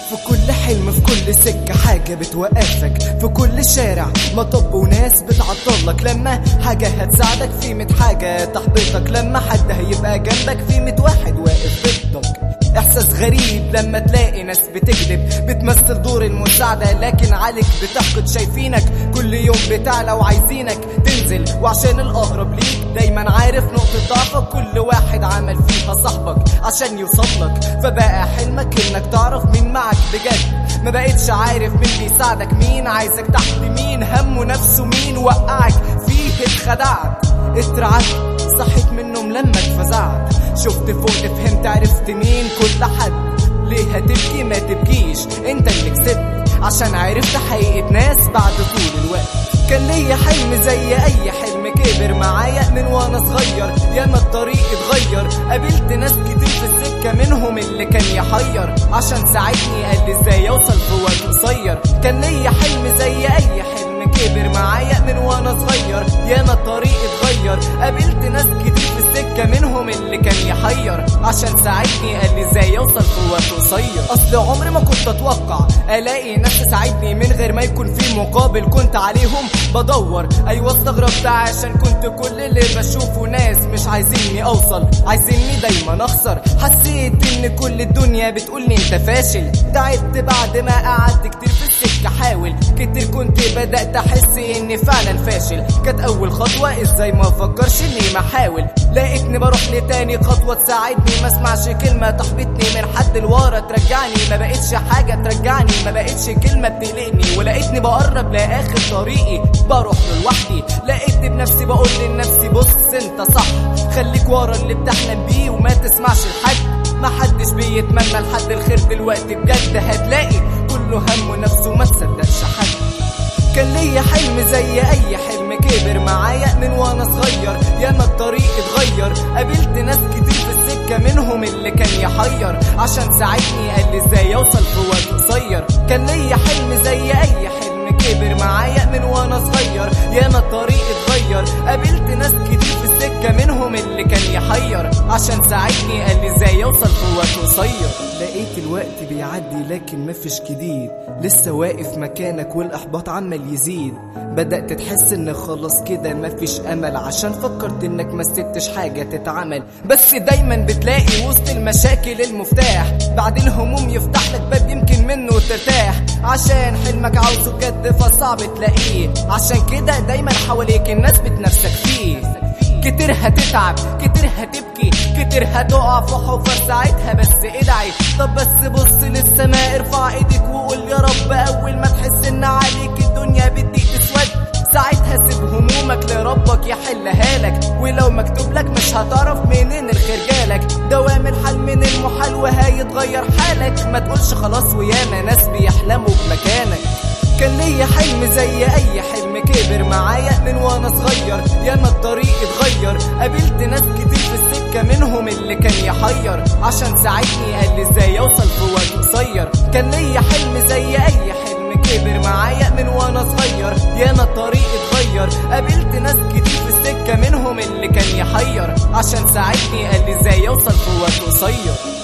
في كل حلم في كل سكة حاجة بتوقفك في كل شارع مطب وناس بتعطلك لما حاجة هتساعدك في ميت حاجة تحبطك لما حد هيبقى جنبك في ميت واحد واقف ضدك احساس غريب لما تلاقي ناس بتكذب بتمثل دور المساعدة لكن عليك بتحقد شايفينك كل يوم بتعلى وعايزينك تنزل وعشان الاقرب ليك دايما عارف نقطة ضعفك كل واحد عمل فيها صاحبك عشان يوصلك فبقى حلمك انك تعرف مين معك بجد ما بقتش عارف مين بيساعدك مين عايزك تحت مين همه نفسه مين وقعك فيه اتخدعت اترعبت صحيت من النوم لما اتفزعت شفت فوق فهمت عرفت مين كل حد ليه هتبكي ما تبكيش انت اللي كسبت عشان عرفت حقيقة ناس بعد طول الوقت كان ليا حلم زي اي حلم كبر معايا من وانا صغير ياما الطريق اتغير قابلت ناس كتير في السكة منهم اللي كان يحير عشان ساعدني قال لي ازاي اوصل في وقت قصير كان ليا حلم زي اي حلم كبر معايا من وانا صغير ياما الطريق اتغير قابلت ناس كتير في السكة منهم اللي كان يحير عشان ساعدني قال لي ازاي اوصل في وقت قصير اصل عمري ما كنت اتوقع الاقي ناس تساعدني من غير ما يكون في مقابل كنت عليهم بدور ايوه استغربت عشان كنت كل اللي بشوفه ناس مش عايزيني اوصل عايزيني دايما اخسر حسيت ان كل الدنيا بتقولي انت فاشل تعبت بعد ما قعدت كتير في السكة حاول كتير كنت بدأت احس اني فعلا فاشل كانت اول خطوة ازاي ما افكرش اني ما احاول لقيتني بروح لتاني خطوة تساعدني ما اسمعش كلمة تحبطني من حد لورا ترجعني ما بقتش حاجة ترجعني ما بقتش كلمة بتقلقني ولقيتني بقرب لاخر طريقي بروح له لوحدي لقيتني بنفسي بقول لنفسي بص انت صح خليك ورا اللي بتحلم بيه وما تسمعش لحد ما حدش بيتمنى لحد الخير دلوقتي بجد هتلاقي كله همه نفسه ما تصدقش حد كان ليا حلم زي اي حلم كبر معايا من وانا صغير ياما الطريق اتغير قابلت ناس كتير في السكة منهم اللي كان يحير عشان ساعدني قال لي ازاي اوصل في وقت قصير كان ليا حلم زي اي حلم كبر معايا من وانا صغير ياما الطريق اتغير قابلت ناس كتير في السكة منهم اللي كان يحير عشان ساعدني قال لي ازاي اوصل في وقت قصير لقيت الوقت بيعدي لكن مفيش جديد لسه واقف مكانك والاحباط عمال يزيد بدأت تحس ان خلاص كده مفيش امل عشان فكرت انك ما سبتش حاجة تتعمل بس دايما بتلاقي وسط المشاكل المفتاح بعد الهموم يفتح لك باب يمكن منه ترتاح عشان حلمك عاوزه بجد فصعب تلاقيه عشان كده دايما حواليك الناس بتنافسك فيه كتير هتتعب كتير هتبكي كتير هتقع في حفر ساعتها بس ادعي طب بس بص للسماء ارفع ايدك وقول يا رب اول ما تحس ان عليك الدنيا بدي تسود ساعتها سيب همومك لربك يحلها لك ولو مكتوب لك مش هتعرف منين الخير جالك دوام الحال من المحال وهيتغير حالك ما تقولش خلاص وياما ناس بيحلموا بمكانك كان ليا حلم زي اي حلم كبر معايا من وانا صغير ياما الطريق اتغير قابلت ناس كتير في السكة منهم اللي كان يحير عشان ساعدني قال لي ازاي اوصل في وقت قصير كان ليا حلم زي اي حلم كبر معايا من وانا صغير ياما الطريق اتغير قابلت ناس كتير في السكة منهم اللي كان يحير عشان ساعدني قال لي ازاي اوصل في وقت قصير